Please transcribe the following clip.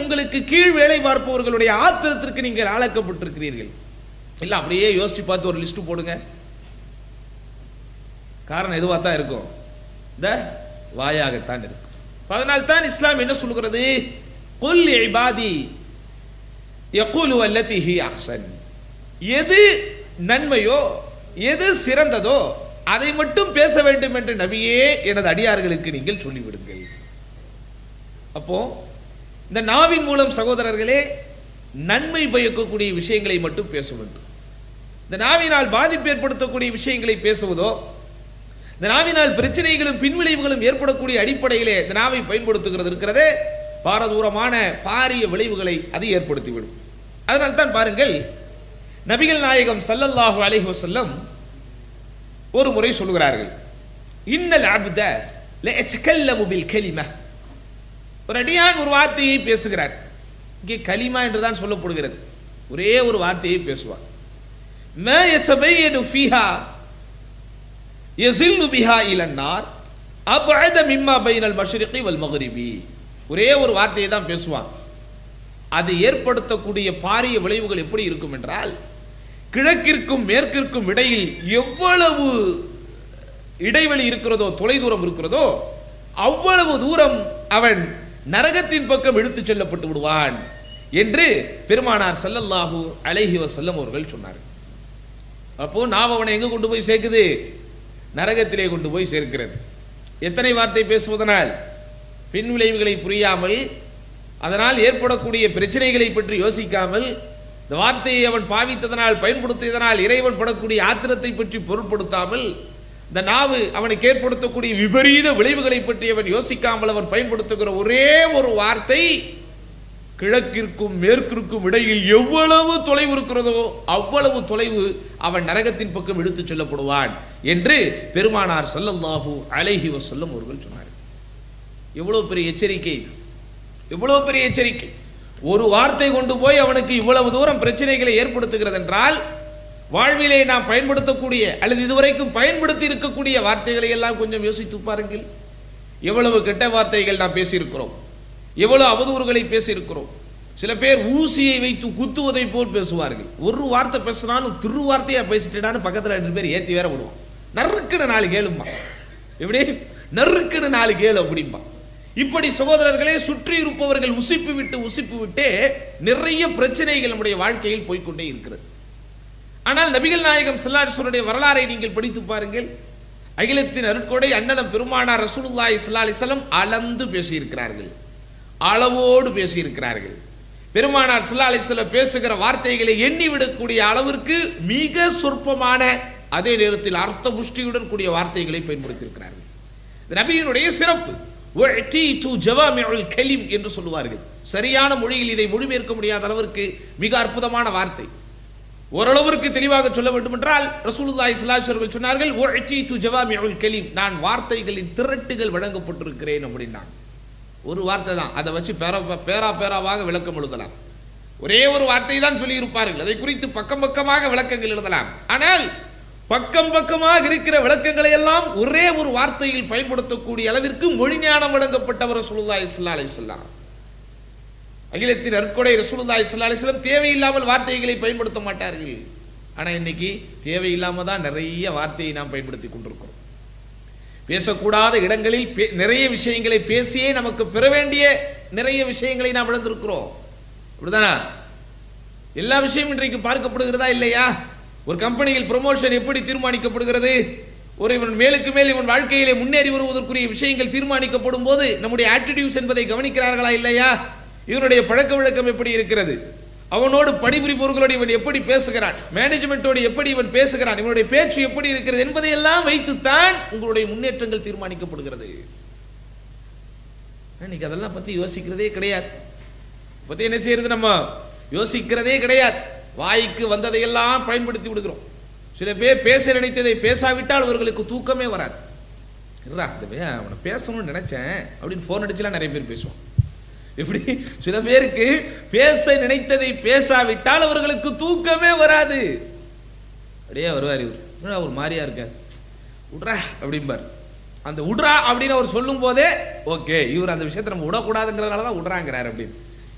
உங்களுக்கு கீழ் வேலை பார்ப்பவர்களுடைய ஆத்திரத்திற்கு நீங்கள் ஆளாக்கப்பட்டிருக்கிறீர்கள் இல்ல அப்படியே யோசிச்சு பார்த்து ஒரு லிஸ்ட் போடுங்க காரணம் எதுவாக தான் இருக்கும் இந்த வாயாகத்தான் இருக்கும் அதனால் தான் இஸ்லாம் என்ன சொல்கிறது குல் இபாதி யகுலு அல்லதி ஹி அஹ்சன் எது நன்மையோ எது சிறந்ததோ அதை மட்டும் பேச வேண்டும் என்று நபியே எனது அடியார்களுக்கு நீங்கள் சொல்லிவிடுங்கள் அப்போ இந்த நாவின் மூலம் சகோதரர்களே நன்மை பயக்கக்கூடிய விஷயங்களை மட்டும் பேச வேண்டும் இந்த நாவினால் பாதிப்பு ஏற்படுத்தக்கூடிய விஷயங்களை பேசுவதோ இந்த நாவினால் பிரச்சனைகளும் பின்விளைவுகளும் ஏற்படக்கூடிய அடிப்படையிலே இந்த நாவை பயன்படுத்துகிறது இருக்கிறதே பாரதூரமான பாரிய விளைவுகளை அது ஏற்படுத்திவிடும் அதனால் தான் பாருங்கள் நபிகள் நாயகம் ஸல்லல்லாஹு அலைஹி வஸல்லம் ஒரு முறை சொல்கிறார்கள் இன்னல் அப்த லயத்தகல்லமு பில் கலிம ஒரு அடியான் ஒரு வார்த்தையை பேசுகிறார் இங்கே கலிமா என்று தான் சொல்லப்படுகிறது ஒரே ஒரு வார்த்தையை பேசுவார் மா யத்தபையனு ஃபீஹா யஸில்லு பிஹா இலன்னார் அபஅத மிம்மா பைனல் மஷ்ரிகி வல் மக்ரிபி ஒரே ஒரு வார்த்தையை தான் பேசுவான் அது ஏற்படுத்தக்கூடிய பாரிய விளைவுகள் எப்படி இருக்கும் என்றால் கிழக்கிற்கும் மேற்கிற்கும் இடையில் எவ்வளவு இடைவெளி இருக்கிறதோ தொலைதூரம் இருக்கிறதோ அவ்வளவு தூரம் அவன் நரகத்தின் பக்கம் எடுத்துச் செல்லப்பட்டு விடுவான் என்று பெருமானார் ஸல்லல்லாஹு அலைஹி வஸல்லம் அவர்கள் சொன்னார் அப்போ நாம் அவனை எங்க கொண்டு போய் சேர்க்குது நரகத்திலே கொண்டு போய் சேர்க்கிறது எத்தனை வார்த்தை பேசுவதனால் பின் விளைவுகளை புரியாமல் அதனால் ஏற்படக்கூடிய பிரச்சனைகளை பற்றி யோசிக்காமல் இந்த வார்த்தையை அவன் பாவித்ததனால் பயன்படுத்தியதனால் இறைவன் படக்கூடிய ஆத்திரத்தை பற்றி பொருட்படுத்தாமல் இந்த நாவு அவனுக்கு ஏற்படுத்தக்கூடிய விபரீத விளைவுகளை பற்றி அவன் யோசிக்காமல் அவன் பயன்படுத்துகிற ஒரே ஒரு வார்த்தை கிழக்கிற்கும் மேற்கிற்கும் இடையில் எவ்வளவு தொலைவு இருக்கிறதோ அவ்வளவு தொலைவு அவன் நரகத்தின் பக்கம் எடுத்துச் செல்லப்படுவான் என்று பெருமானார் ஸல்லல்லாஹு அலைஹி வஸல்லம் அவர்கள் சொன்னார் எவ்வளவு பெரிய எச்சரிக்கை இது எவ்வளவு பெரிய எச்சரிக்கை ஒரு வார்த்தை கொண்டு போய் அவனுக்கு இவ்வளவு தூரம் பிரச்சனைகளை ஏற்படுத்துகிறது என்றால் வாழ்விலே நாம் பயன்படுத்தக்கூடிய அல்லது இதுவரைக்கும் பயன்படுத்தி இருக்கக்கூடிய வார்த்தைகளை எல்லாம் கொஞ்சம் யோசித்து பாருங்கள் எவ்வளவு கெட்ட வார்த்தைகள் நாம் பேசியிருக்கிறோம் எவ்வளவு அவதூறுகளை பேசியிருக்கிறோம் சில பேர் ஊசியை வைத்து குத்துவதை போல் பேசுவார்கள் ஒரு வார்த்தை பேசினாலும் திரு வார்த்தையா பேசிட்டான்னு பக்கத்தில் ரெண்டு பேர் ஏற்றி வேற விடுவான் நறுக்குன்னு நாலு கேளுமா எப்படி நறுக்குன்னு நாலு கேளு அப்படிம்பா இப்படி சகோதரர்களே சுற்றி இருப்பவர்கள் உசிப்பு விட்டு உசிப்பு விட்டே நிறைய பிரச்சனைகள் நம்முடைய வாழ்க்கையில் போய்க்கொண்டே இருக்கிறது ஆனால் நபிகள் நாயகம் ஸல்லல்லாஹு வரலாறை நீங்கள் படித்து பாருங்கள் அகிலத்தின் அருட்கொடை அண்ணலம் பெருமானார் ரசூலுல்லாஹி ஸல்லல்லாஹு அலைஹி வஸல்லம் அளந்து பேசியிருக்கிறார்கள் அளவோடு பேசியிருக்கிறார்கள் பெருமானார் ஸல்லல்லாஹு அலைஹி வஸல்லம் பேசுகிற வார்த்தைகளை எண்ணி விடக்கூடிய அளவிற்கு மிக சொற்பமான அதே நேரத்தில் அர்த்த புஷ்டியுடன் கூடிய வார்த்தைகளை பயன்படுத்தியிருக்கிறார்கள் இது நபியினுடைய சிறப்பு உஅ்தீது ஜவாமிஉல் கலிம் என்று சொல்லுவார்கள் சரியான மொழியில் இதை மொழிபெயர்க்க முடியாத அளவிற்கு மிக அற்புதமான வார்த்தை ஓரளவிற்கு தெளிவாக சொல்ல வேண்டும் என்றால் ரசூலுல்லாஹி ஸல்லல்லாஹு அலைஹி வஸல்லம் சொன்னார்கள் உஅ்தீது ஜவாமிஉல் கலிம் நான் வார்த்தைகளின் திரட்டுகள் வழங்கப்பட்டிருக்கிறேன் அப்படின்னாங்க ஒரு வார்த்தை தான் அதை வச்சு பேரா பேரா பேராவாக விளக்கம் எழுதலாம் ஒரே ஒரு வார்த்தை தான் சொல்லி இருப்பார்கள் அதை குறித்து பக்கம் பக்கமாக விளக்கங்கள் எழுதலாம் ஆனால் பக்கம் பக்கமாக இருக்கிற விளக்கங்களை எல்லாம் ஒரே ஒரு வார்த்தையில் பயன்படுத்தக்கூடிய அளவிற்கு மொழி ஞானம் வழங்கப்பட்டவர் ரசூலுல்லாஹி ஸல்லல்லாஹு அலைஹி வஸல்லம் அகிலத்தின் அற்கொடை ரசூலுல்லாஹி ஸல்லல்லாஹு அலைஹி வஸல்லம் தேவையில்லாமல் வார்த்தைகளை பயன்படுத்த மாட்டார்கள் ஆனா இன்னைக்கு தேவையில்லாம தான் நிறைய வார்த்தையை நாம் பயன்படுத்தி கொண்டிருக்கிறோம் பேசக்கூடாத இடங்களில் பே- நிறைய விஷயங்களை பேசியே நமக்கு பெற வேண்டிய நிறைய விஷயங்களை நாம் இழந்திருக்கிறோம் அப்படிதானா எல்லா விஷயமும் இன்றைக்கு பார்க்கப்படுகிறதா இல்லையா ஒரு கம்பெனியில் ப்ரொமோஷன் எப்படி தீர்மானிக்கப்படுகிறது ஒரு இவன் மேலுக்கு மேல் இவன் வாழ்க்கையிலே முன்னேறி வருவதற்குரிய விஷயங்கள் தீர்மானிக்கப்படும் போது நம்முடைய ஆட்டிடியூட்ஸ் என்பதை கவனிக்கிறார்களா இல்லையா இவனுடைய பழக்க வழக்கம் எப்படி இருக்கிறது அவனோடு பணிபுரிபவர்களோடு இவன் எப்படி பேசுகிறான் மேனேஜ்மெண்ட்டோடு எப்படி இவன் பேசுகிறான் இவனுடைய பேச்சு எப்படி இருக்கிறது என்பதையெல்லாம் வைத்துத்தான் உங்களுடைய முன்னேற்றங்கள் தீர்மானிக்கப்படுகிறது இன்னைக்கு அதெல்லாம் பத்தி யோசிக்கிறதே கிடையாது பத்தி என்ன செய்யறது நம்ம யோசிக்கிறதே கிடையாது வாய்க்கு வந்ததையெல்லாம் பயன்படுத்தி விடுகிறோம் சில பேர் பேச நினைத்ததை பேசாவிட்டால் அவர்களுக்கு தூக்கமே வராது இருடா இந்த பையன் அவனை பேசணும்னு நினைச்சேன் அப்படின்னு ஃபோன் அடிச்சுலாம் நிறைய பேர் பேசுவான் இப்படி சில பேருக்கு பேச நினைத்ததை பேசாவிட்டால் அவர்களுக்கு தூக்கமே வராது அப்படியே வருவார் இவர் என்னடா ஒரு மாதிரியா இருக்க விட்றா அப்படிம்பார் அந்த விட்றா அப்படின்னு அவர் சொல்லும் போதே ஓகே இவர் அந்த விஷயத்தை நம்ம விடக்கூடாதுங்கிறதுனால தான் விட்றாங்கிறார் அப்படின்னு